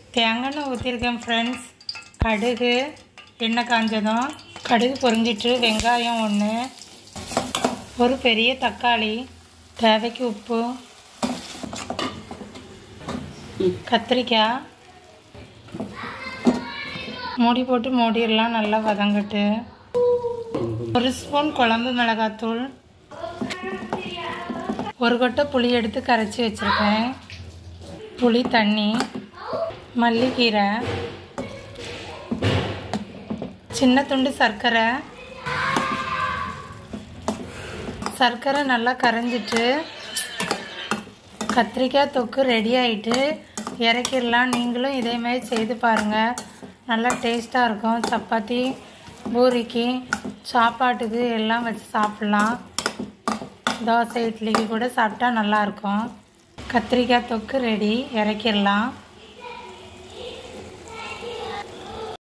தேங்காய் எண்ணெய் ஊற்றிருக்கேன் ஃப்ரெண்ட்ஸ் கடுகு எண்ணெய் காஞ்சதும் கடுகு பொரிஞ்சிட்டு வெங்காயம் ஒன்று ஒரு பெரிய தக்காளி தேவைக்கு உப்பு கத்திரிக்காய் மூடி போட்டு மூடிடலாம் நல்லா வதங்கட்டு ஒரு ஸ்பூன் குழம்பு மிளகாத்தூள் ஒரு கொட்டை புளி எடுத்து கரைச்சி வச்சுருக்கேன் புளி தண்ணி மல்லிக்கீரை சின்ன துண்டு சர்க்கரை சர்க்கரை நல்லா கரைஞ்சிட்டு கத்திரிக்காய் தொக்கு ரெடி ஆகிட்டு இறக்கிடலாம் நீங்களும் இதே மாதிரி செய்து பாருங்கள் நல்லா டேஸ்ட்டாக இருக்கும் சப்பாத்தி பூரிக்கு சாப்பாட்டுக்கு எல்லாம் வச்சு சாப்பிட்லாம் தோசை இட்லிக்கு கூட சாப்பிட்டா நல்லாயிருக்கும் கத்திரிக்காய் தொக்கு ரெடி இறக்கிடலாம்